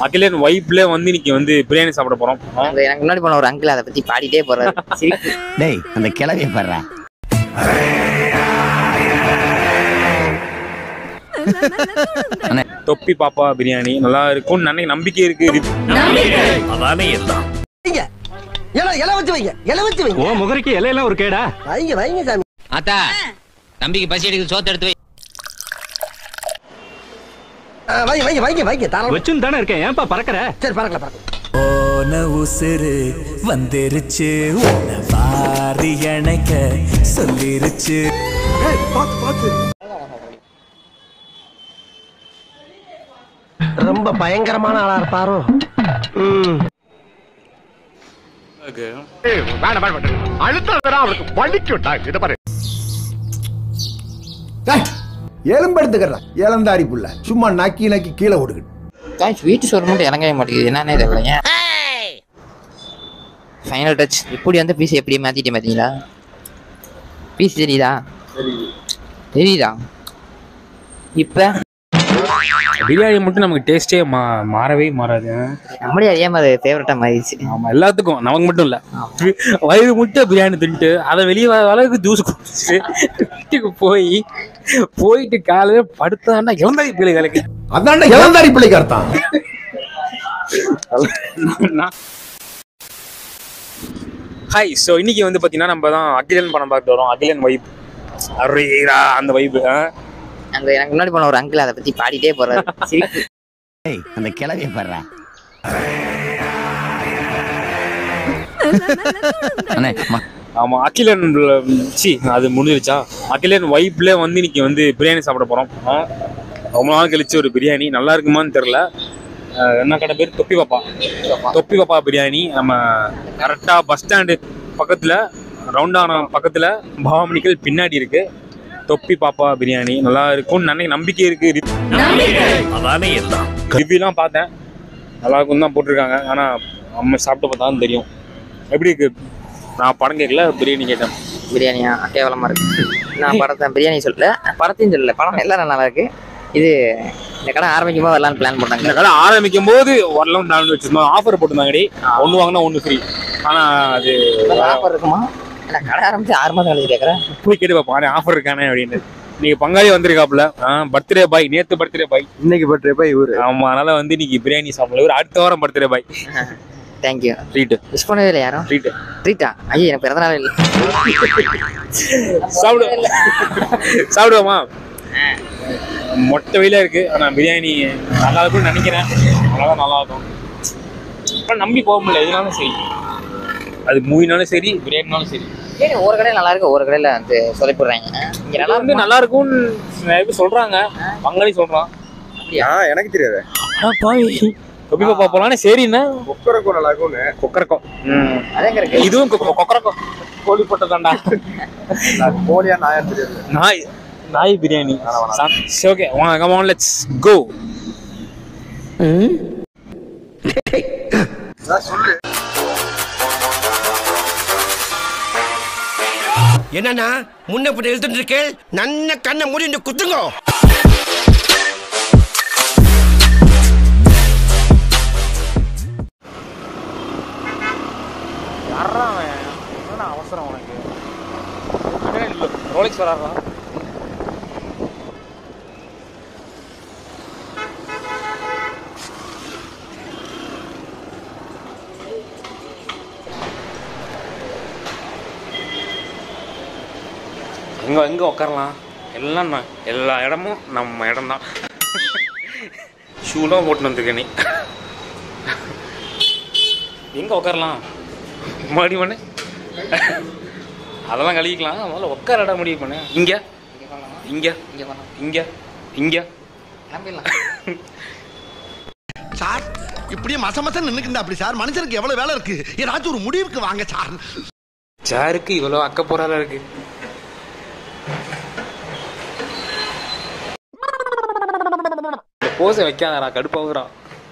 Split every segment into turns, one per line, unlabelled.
அகிலன் வைப்ல வந்து இன்னைக்கு வந்து பிரியாணி சாப்பிட போறோம் ஆ,
அந்த எனக்கு முன்னாடி போன ஒரு அங்கிள் அதை பத்தி பாடிட்டே போறாரு சிரிப்பு
டேய் அந்த கிளவிய பாடுறா
தொப்பி பாப்பா பிரியாணி நல்லா இருக்கும்னு நினைக்க நம்பிக்கை இருக்கு
அதானே எல்லாம்
இலை இலை வச்சு வைங்க இலை வச்சு வைங்க
ஓ முகரிக்கு இலையெல்லாம் ஒரு கேடா
வைங்க வைங்க சாமி
ஆத்தா தம்பிக்கு பசி எடுக்குது சோத்த எடுத்து வை
ஆ, வைங்க வைங்க வைங்க வைங்க தாராளமா
வச்சுன்னு தானே இருக்கேன் ஏன்பா பறக்கற
சரி பறக்கல பறக்கல
போன உசுறு வந்துருச்சு உன்னை வாரி அணைக்க சொல்லிருச்சு
ரொம்ப பயங்கரமான ஆளா இருப்பாரோ ம்
எலும்பெடுத்துக்கிறா இளந்தாரி புள்ள சும்மா நக்கி நக்கி கீழே ஓடுகிட்டு
காய்ஸ் வீட்டு சோறு மட்டும் இறங்கவே மாட்டேங்குது என்னன்னே தெரியல ஃபைனல் டச் இப்படி வந்து பீஸ் எப்படி மாத்திட்டே பாத்தீங்களா பீஸ் தெரியுதா தெரியுதா இப்ப
பிரியாணி மட்டும் நமக்கு டேஸ்டே மா மாறவே மாறாது ஆ.
நம்மளே அறியாம அது ஃபேவரட்டா மாறிடுச்சு
ஆமா எல்லாத்துக்கும் நமக்கு மட்டும் இல்ல வயிறு முட்டை பிரியாணி தின்ட்டு அதை வெளியே வர அளவுக்கு ஜூஸ் குடிச்சிட்டு வீட்டுக்கு போய் போயிட்டு காலையில படுத்தான்னா இளந்தாரி பிள்ளை வேலைக்கு
அதான்டா இளந்தாரி பிள்ளைக்கு அர்த்தம்
ஹாய் ஸோ இன்னைக்கு வந்து பார்த்தீங்கன்னா நம்ம தான் அகிலன் படம் பார்த்து வரோம் அகிலன் வைப் அரேரா அந்த வைப்பு
அந்த எனக்கு முன்னாடி போன ஒரு அங்கிள் அதை பத்தி பாடிட்டே போறாரு சிரிப்பு
டேய் அந்த கிளவிய பாடுறா அண்ணே ம-
ஆமா அகிலன் சி அது முடிஞ்சிருச்சா அகிலன் வைப்ல வந்து இன்னைக்கு வந்து பிரியாணி சாப்பிட போறோம் ஆ, ரொம்ப நாள் கழிச்சு ஒரு பிரியாணி நல்லா இருக்குமான்னு தெரியல அஹ், என்ன கடை பேர் தொப்பி பாப்பா தொப்பி பாப்பா பிரியாணி நம்ம கரெக்டா பஸ் ஸ்டாண்டு பக்கத்துல ரவுண்டான பக்கத்துல பவாமணிக்கல் பின்னாடி இருக்கு தொப்பி பாப்பா பிரியாணி நல்லா இருக்கும்னு நினைக்க நம்பிக்கை இருக்கு
அதானே எல்லாம்
ரிவ்யூலாம் பார்த்தேன் நல்லா இருக்கும் தான் போட்டிருக்காங்க ஆனா நம்ம சாப்பிட்டு பார்த்தா தான் தெரியும் எப்படி இருக்கு நான் படம் கேட்கல பிரியாணி கேட்டேன்
பிரியாணியா கேவலமா இருக்கு நான் படத்தை பிரியாணி சொல்லல படத்தையும் சொல்லல படம் எல்லாரும் நல்லா இருக்கு இது இந்த கடை ஆரம்பிக்கும் போது வரலான்னு பிளான்
இந்த
பண்ணாங்க
கடை ஆரம்பிக்கும் போது வரலாம் பிளான் வச்சிருந்தோம் ஆஃபர் போட்டிருந்தாங்கடி ஒன்று வாங்கினா ஒன்று ஃப்ரீ ஆனால் அது
ஆஃபர் இருக்குமா இல்ல கடை ஆரம்பிச்சு ஆறு மாதம் கழிச்சு கேட்குறேன்
போய் கேட்டு பார்ப்போம் ஆஃபர் இருக்கானே அப்படின்னு நீங்க பங்காளி வந்திருக்காப்புல பர்த்டே பாய் நேத்து பர்த்டே பாய்
இன்னைக்கு பர்த்டே போய் இவரு
ஆமா அதனால வந்து இன்னைக்கு பிரியாணி சாப்பிடல ஒரு அடுத்த வாரம் birthday boy
thank you
treat
wish பண்ணவே இல்லை யாரும்
ட்ரீட்
ட்ரீட்டா ஐயா எனக்கு பிறந்த நாள் இல்லை
சாப்பிடு சாப்பிடுவோமா மொட்டை வெயிலா இருக்கு ஆனா பிரியாணி நல்லா இருக்கும்னு நினைக்கிறேன் அவ்வளோதான் நல்லா இருக்கும் இப்போ நம்பி போக முடியல எதுனாலும் சரி அது மூவினாலும் சரி பிரியாணினாலும் சரி
பிரியாணி ஒரு கடையில் நல்லா இருக்கு ஒரு கடையில் வந்து சொதப்பிடுறாங்க இங்கே நல்லா
நல்லா வந்து நல்லா இருக்கும்னு நிறைய பேர் சொல்றாங்க பங்காளி சொல்றான்
எனக்கு தெரியாது
கொப்பி பாப்பா போலான்னு சரிண்ணா
குக்கரக்கும் நல்லா இருக்கும்னு
கொக்கரக்கம்
அதே இருக்கு
இதுவும் கொ- கொக்கரக்கம் கோழி போட்டதாண்டா
கோழியா நாயான்னு தெரியாது
நாய் நாய் பிரியாணி சரி ஓகே வாங்க கம் ஆன் லெட்ஸ் கோ
என்னன்னா முன்ன பின்ன எழுத்துட்டு இருக்கேன் நன்ன கண்ணை மூடி இந்த குத்துங்கோ
யாரா அவன் என்ன அவசரம் உனக்கு ரோலெக்ஸ் வராரா எங்க எங்க உட்காரலாம் எல்லாம் நான் எல்லா இடமும் நம்ம இடம் தான் ஷூலாம் போட்டு வந்திருக்க நீ எங்க உட்காரலாம் மறுபடி பண்ணு அதெல்லாம் கழுவிக்கலாம் முதல்ல உட்கார இடம் முடிவு பண்ணு இங்க இங்க
இங்கே பண்ணலாம்
இங்க இங்க
கிளம்பிடலாம்
சார் இப்படியே மச மச நின்னுக்குண்டா அப்படி சார் மனுஷனுக்கு எவ்வளவு வேலை இருக்கு ஏதாச்சும் ஒரு முடிவுக்கு வாங்க சார்
சேருக்கு இவ்வளோ அக்க போறால இருக்கு போச வைக்காதடா கடுப்பாகுறான்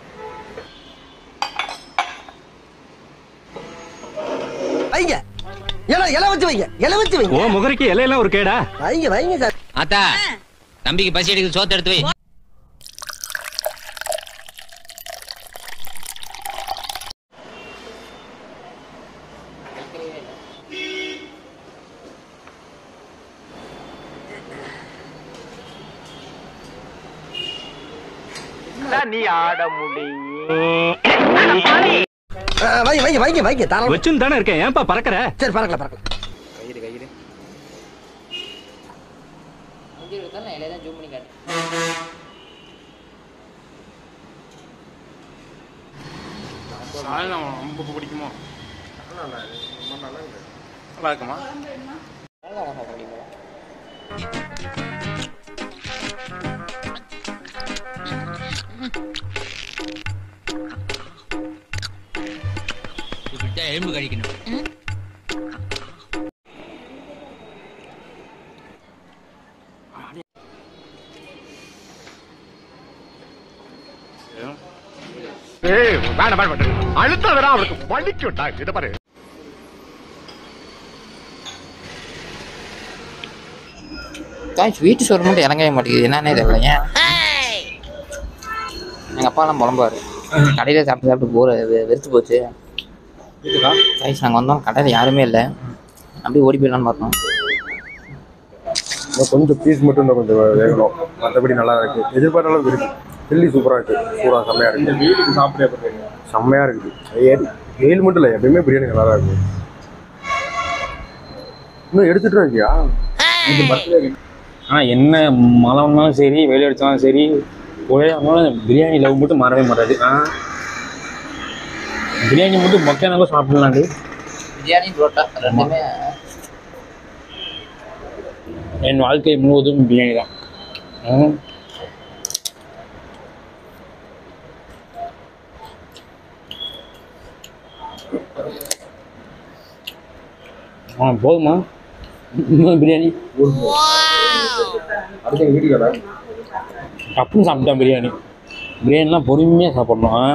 வைங்க இலை இலை வச்சு வைங்க இலை வச்சு வைங்க
ஓ முகரிக்கு இலையெல்லாம் ஒரு கேடா
வைங்க வைங்க சார்
ஆத்தா தம்பிக்கு பசி எடுக்குது சோத்த எடுத்து வை
நீ ஆட முடியும்
வைங்க வைங்க வைங்க வைங்க தாராளமா
வச்சுன்னு தானே இருக்கேன் ஏன்பா பறக்கற
சரி பறக்கல பறக்கல
கயிறு கயிறு
ஜூம் பண்ணி காட்டு
சாயல் ரொம்ப பிடிக்குமோ நல்லா இருக்குமா
இப்படித்தான் எலும்பு கழிக்கணும்
ஏய் வேணாம் வேணாம் வேண்டாம் அழுத்தாதடா அவளுக்கு வலிக்கும்டா இத பாரு
காய்ச்சி வீட்டு சோறு மட்டும் இறங்கவே மாட்டேங்குது என்னன்னே தெரியல ஏன் எங்கள் அப்பாலாம் புலம்பாரு கடையில் சாப்பிட்டு சாப்பிட்டு போற வெ- வெறுத்து போச்சு காய்ச்சி நாங்கள் வந்தோம் கடையில் யாருமே இல்லை அப்படியே ஓடி போயிடலான்னு பார்த்தோம்
கொஞ்சம் பீஸ் மட்டும் இன்னும் கொஞ்சம் வேகணும் மற்றபடி நல்லா இருக்கு எதிர்பார்த்த அளவுக்கு இருக்கு சில்லி சூப்பராக இருக்கு சூடா செம்மையா இருக்கு
வீட்டுக்கு சாப்பிட்டே போகிறீங்க
செம்மையா இருக்குது ஏ- வெயில் மட்டும் இல்லை எப்பயுமே பிரியாணி நல்லா தான் இருக்கு இன்னும் எடுத்துட்டு இருக்கியா
ஆனால் என்ன மழை வந்தாலும் சரி வெயில் அடித்தாலும் சரி ஒரே இருந்தாலும் பிரியாணி லவ் மட்டும் மாறவே மாட்டாது ஆ பிரியாணி மட்டும் மொக்கையாக சாப்பிடலாண்டு
பிரியாணி புரோட்டா ரெண்டுமே
என் வாழ்க்கை முழுவதும் பிரியாணி தான் ம். ஆ போதுமா இன்னும் பிரியாணி
அடுத்த வீட்டுக்கு கடை
டப்புன்னு சாப்பிட்டேன் பிரியாணி பிரியாணிலாம் பொறுமையாக சாப்பிடணும் ஆ?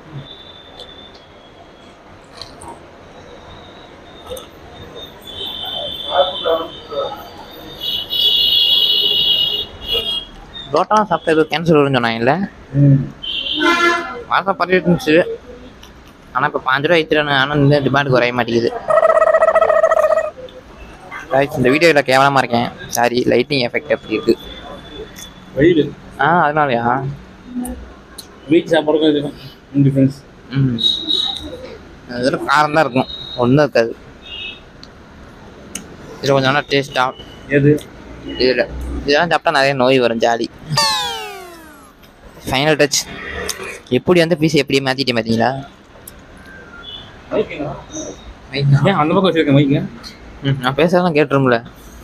புரோட்டாலாம் சாப்பிட்டா ஏதோ கேன்சர் வரும்னு சொன்னாங்கல்ல மாதம் பண்ணிட்டு இருந்துச்சு ஆனால் இப்போ பாஞ்சு ரூபா ஐத்துறானு ஆனால் இந்த டிமாண்ட் குறைய மாட்டேங்குது Guys, இந்த வீடியோவில் கேவலமாக இருக்கேன் சாரி லைட்டிங் எஃபெக்ட் எப்படி இருக்கு
வெயில்
ஆ அதனாலயா
வீட்டு சாப்பாடுக்கும் இதுக்கும் டிஃப்ரென்ஸ்
ம் இதில் காரம் தான் இருக்கும் ஒன்றும் இருக்காது இதில் கொஞ்சம் நல்லா டேஸ்ட்டாக
எது
இதில் இதெல்லாம் சாப்பிட்டா நிறைய நோய் வரும் ஜாலி ஃபைனல் டச் எப்படி வந்து பீஸ் எப்படி மாற்றிட்டே பார்த்தீங்களா
ஏன் அந்த பக்கம் வச்சிருக்கேன் மைக்கு
ம் நான் பேசுறதெல்லாம் கேட்டுரும்ல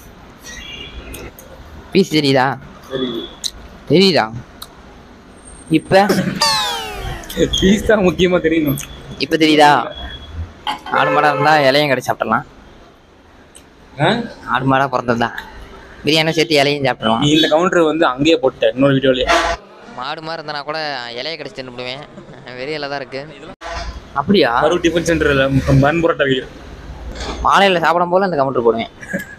பீஸ் தெரியுதா தெரியுதா இப்போ
பீஸ் தான் முக்கியமாக தெரியணும்
இப்போ தெரியுதா ஆடு மாடாக இருந்தால் இலையும் கடிச்சு சாப்பிடலாம்
ஆ?
ஆடு மாடாக பிறந்திருந்தா பிரியாணி சேர்த்து இலையும் சாப்பிடலாம்
நீ இந்த கவுண்டர் வந்து அங்கேயே போட்டேன் இன்னொரு வீடியோலயே
மாடு மாதிரி இருந்தா கூட இலையை கடிச்சு தின்னுடுவேன் வெறியில தான் இருக்கு அப்படியா
கரூர் டிஃபன் சென்டரில் பன் புரோட்டா வீடியோ
மாலையில் சாப்பிடும் போல இந்த கவுண்டர் போடுவேன்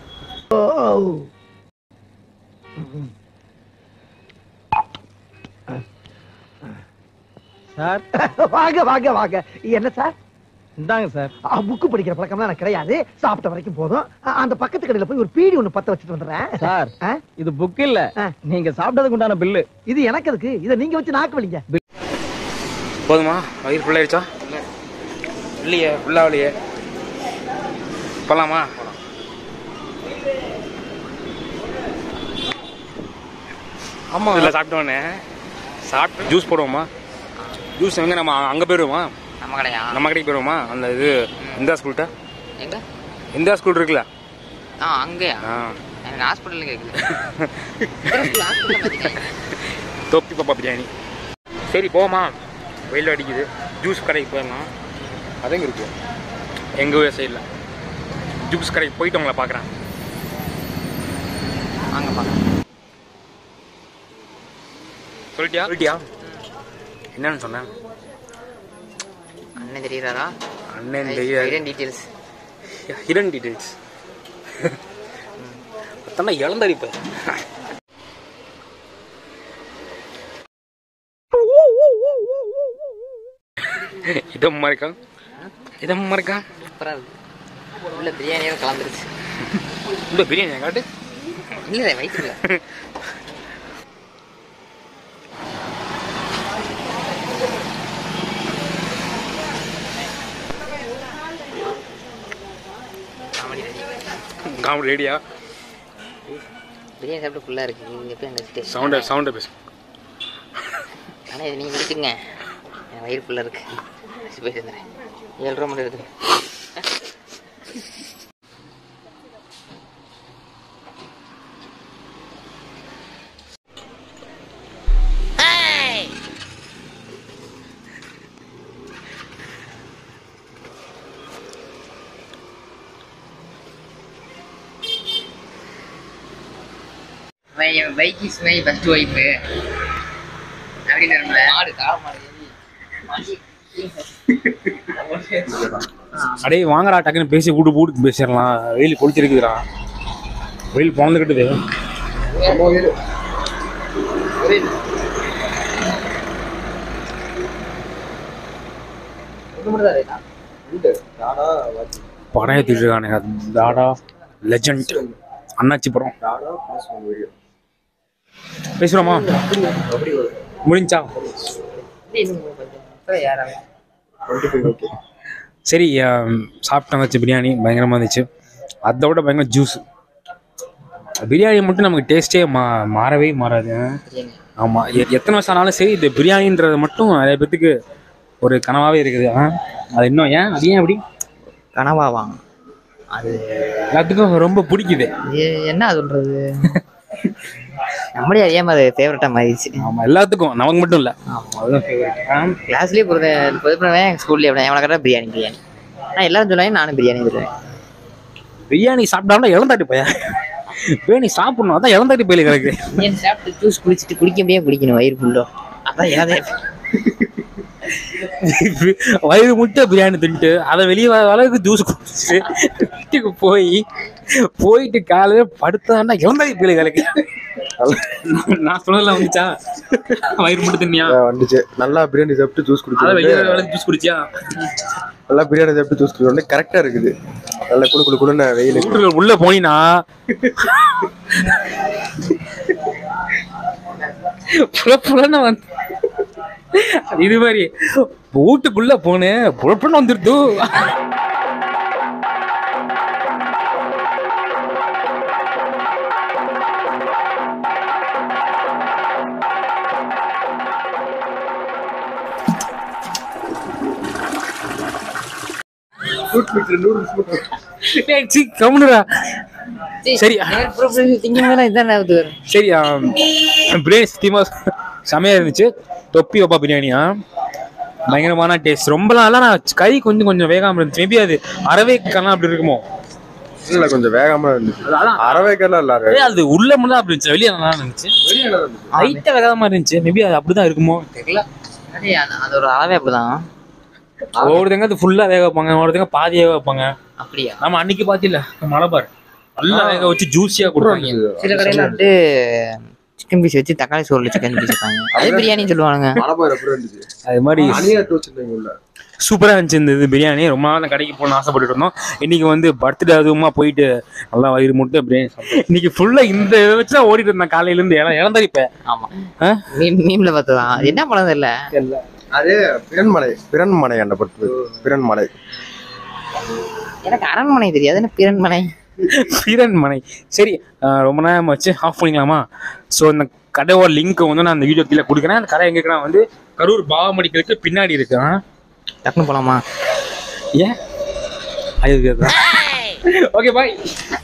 சார் வாங்க வாங்க வாங்க என்ன சார்
இந்தாங்க சார்
புக்கு படிக்கிற பழக்கம்லாம் எனக்கு கிடையாது சாப்பிட்ட வரைக்கும் போதும் அ, அந்த பக்கத்து கடையில போய் ஒரு பீடி ஒண்ணு பத்த வச்சுட்டு வந்துடுறேன்
சார்
ஆ?
இது புக் இல்ல
ஆ.
நீங்க சாப்பிட்டதுக்கு உண்டான பில்லு
இது எனக்கு அதுக்கு இதை நீங்க வச்சு நாக்கு வலிங்க
போதுமா வயிறு ஃபுல்லாகிடுச்சா இல்லையே ஃபுல்லாகலையே போகலாமா ஆமாம் இல்லை சாப்பிட்டோன்னே சாப்பிட்டு ஜூஸ் போடுவோமா ஜூஸ் எங்கே நம்ம அங்கே போயிடுவோமா
நம்ம கடையா
நம்ம கடைக்கு போயிடுவோமா அந்த இது இந்தியா ஸ்கூல்கிட்ட
எங்க
இந்தியா ஸ்கூல் இருக்குல்ல
ஆ அங்கேயா
ஆ
எனக்கு ஹாஸ்பிட்டல் கேக்குது ஹாஸ்பிட்டல்
தொப்பி பாப்பா பிரியாணி சரி போமா வெயில் அடிக்குது ஜூஸ் கடைக்கு போயிடலாம் அதங்க இருக்கு எங்கள் ஊர் சைடில் ஜூஸ் கடைக்கு போயிட்டு உங்களை பார்க்குறேன்
வாங்க பார்க்கலாம்
சொல்லிட்டியா சொல்லிட்டியா என்னன்னு சொன்னேன்
அண்ணன் தெரியுறாரா
அண்ணன் தெரியாது
டீட்டெயில்ஸ்
ஹிடன் டீடைல்ஸ் அத்தனை இழந்தடிப்பு இதம்மா இருக்கா இதம்மா இருக்கா
சூப்பராக இருக்கு உள்ள பிரியாணியோட கலந்துருச்சு
இந்த பிரியாணி காட்டு
இல்லை வயிற்றுல
காமெடி ரெடியா
பிரியாணி சாப்பிட்டு ஃபுல்லாக இருக்குது இது எப்படி அந்த டேஸ்ட்
சவுண்டை சவுண்டை பேசு
ஆனால் இது நீங்கள் எடுத்துங்க என் வயிறு ஃபுல்லாக இருக்கு வச்சு போயிட்டு இருந்தேன் ஏழு ரூபா மட்டும் எடுத்துங்க bike is my first wife அப்படின்னு வரும்ல மாடு கால மாடு
அடே வாங்கடா டக்குன்னு பேசி கூட்டு கூட்டு பேசிடலாம் வெயில் கொளிச்சிருக்குதுடா வெயில் பிறந்துக்கிட்டுது படம் ஏற்றிட்டு இருக்கானுங்க தாடா லெஜண்ட் அண்ணாச்சி படம் பேசுகிறோமா முடிஞ்சா சரி ஆம், சாப்பிட்டு வந்துச்சு பிரியாணி பயங்கரமாக இருந்துச்சு அதை விட பயங்கர ஜூஸ் பிரியாணி மட்டும் நமக்கு டேஸ்ட்டே மா மாறவே மாறாது ஆமாம் எத்தனை வருஷம் ஆனாலும் சரி இந்த பிரியாணின்றது மட்டும் நிறைய பேத்துக்கு ஒரு கனவாகவே இருக்குது ஆ அது இன்னும் ஏன் அது ஏன் அப்படி
கனவாவா அது
எல்லாத்துக்கும் ரொம்ப பிடிக்குது
எ- என்ன சொல்றது நம்மளே அறியாம அது ஃபேவரட்டாக மாறிடுச்சு
ஆமாம் எல்லாத்துக்கும் நமக்கு மட்டும் இல்லை அதுதான் ஃபேவரட் ஆ
கிளாஸ்லேயே பொறுத்த பொதுப்பனவே ஸ்கூல்லேயே எப்படி எவ்வளோ கரெக்டாக பிரியாணி பிரியாணி நான் எல்லாரும் சொல்லுவாங்க நானும் பிரியாணி சொல்லுவேன்
பிரியாணி சாப்பிட்டாலும் இளந்தாட்டி பையா பிரியாணி சாப்பிடணும் அதான் இளந்தாட்டி பயில கிடக்கு
பிரியாணி சாப்பிட்டு ஜூஸ் குடிச்சிட்டு குடிக்க முடியாது குடிக்கணும் வயிறு ஃபுல்லோ அதான் ஏதே
வயிறு முட்டை பிரியாணி தின்ட்டு அதை வெளியே வர அளவுக்கு ஜூஸ் குடிச்சிட்டு வீட்டுக்கு போய் போயிட்டு காலையில படுத்தான்னா இளந்தாட்டி பயில கிடக்கு நான் சொன்னதுல வந்துச்சா வயிறு முட்டை தின்னியா
வந்துச்சு நல்லா பிரியாணி சாப்பிட்டு ஜூஸ்
அதை வெளியே வர
குடிச்சு
அளவுக்கு ஜூஸ் குடிச்சியா
நல்லா பிரியாணி சாப்பிட்டு ஜூஸ் குடிச்சோடனே கரெக்டா இருக்குது நல்லா குளு குளு குளுன்னு வெயில்
வீட்டுக்குள்ள உள்ள போனீங்கன்னா புல புலன்னு வந்து இது மாதிரி வீட்டுக்குள்ள போனேன் புலப்புன்னு வந்துருது ஏய், சீ, கம்முனுடா. சரி
திங்க மேலே இதான் ஞாபகத்துக்கு வரும்
சரி ஆம், பிரியாணி சத்தியமா செமையா இருந்துச்சு தொப்பி வப்பா பிரியாணியா பயங்கரமான டேஸ்ட் ரொம்ப நாளா நான் கறி கொஞ்சம் கொஞ்சம் வேகாம இருந்துச்சு மேபி அது அரவே கண்ணா அப்படி இருக்குமோ
இல்ல கொஞ்சம் வேகமா இருந்துச்சு
அதான்
அரவேக்கெல்லாம் இல்ல
ஏய், அது உள்ள மட்டும் தான் அப்படி இருந்துச்சு வெளியே நல்லா இருந்துச்சு லைட்டா வேகாம இருந்துச்சு மேபி அது அப்படிதான் இருக்குமோ தெரியல
அதே அது- அதோட அளவே அப்படிதான்
ஒவ்வொருத்தங்க அது ஃபுல்லா வேக வைப்பாங்க ஒவ்வொருத்தங்க பாதி வேக வைப்பாங்க
அப்படியா
நம்ம அன்னைக்கு பாத்தில மலபார் நல்லா வேக வச்சு ஜூஸியா கொடுப்பாங்க
சில கடையில வந்து சிக்கன் பீஸ் வச்சு தக்காளி சோறுல சிக்கன் பீஸ் வைப்பாங்க அதே பிரியாணின்னு சொல்லுவாங்க
மலபார் எப்படி இருந்துச்சு
அது மாதிரி
அணியாட்டு வச்சிருந்தீங்க உள்ள
சூப்பராக இருந்துச்சு இந்த இது பிரியாணி ரொம்ப நாள் நான் கடைக்கு போகணும்னு ஆசைப்பட்டுட்டு இருந்தோம் இன்னைக்கு வந்து பர்த்டே அதுவுமா போயிட்டு நல்லா வயிறு முட்டை பிரியாணி சாப்பிட்டோம் இன்னைக்கு ஃபுல்லாக இந்த இதை வச்சு தான் ஓடிட்டு இருந்தேன் காலையிலேருந்து இடம் இளந்தரிப்பேன்
ஆமா மீம் மீம்ல பார்த்ததான் அது என்ன படம் தெரியல
அது பிறன்மலை பிறன்மலை அந்த பொறுத்து பிறன்மலை
எனக்கு அரண்மனை தெரியாது என்ன பிறன்மனை
பீரன் மனை சரி அஹ் ரொம்ப நேரம் வச்சு ஆஃப் பண்ணிக்கலாமா ஸோ இந்த கடையோட லிங்க் வந்து நான் அந்த வீடியோ கீழே கொடுக்குறேன் அந்த கடை எங்க இருக்குன்னா வந்து கரூர் பாவ மெடிக்கலுக்கு பின்னாடி இருக்கு ஆ?
டக்குனு போலாமா
ஏன் அது ஓகே பாய்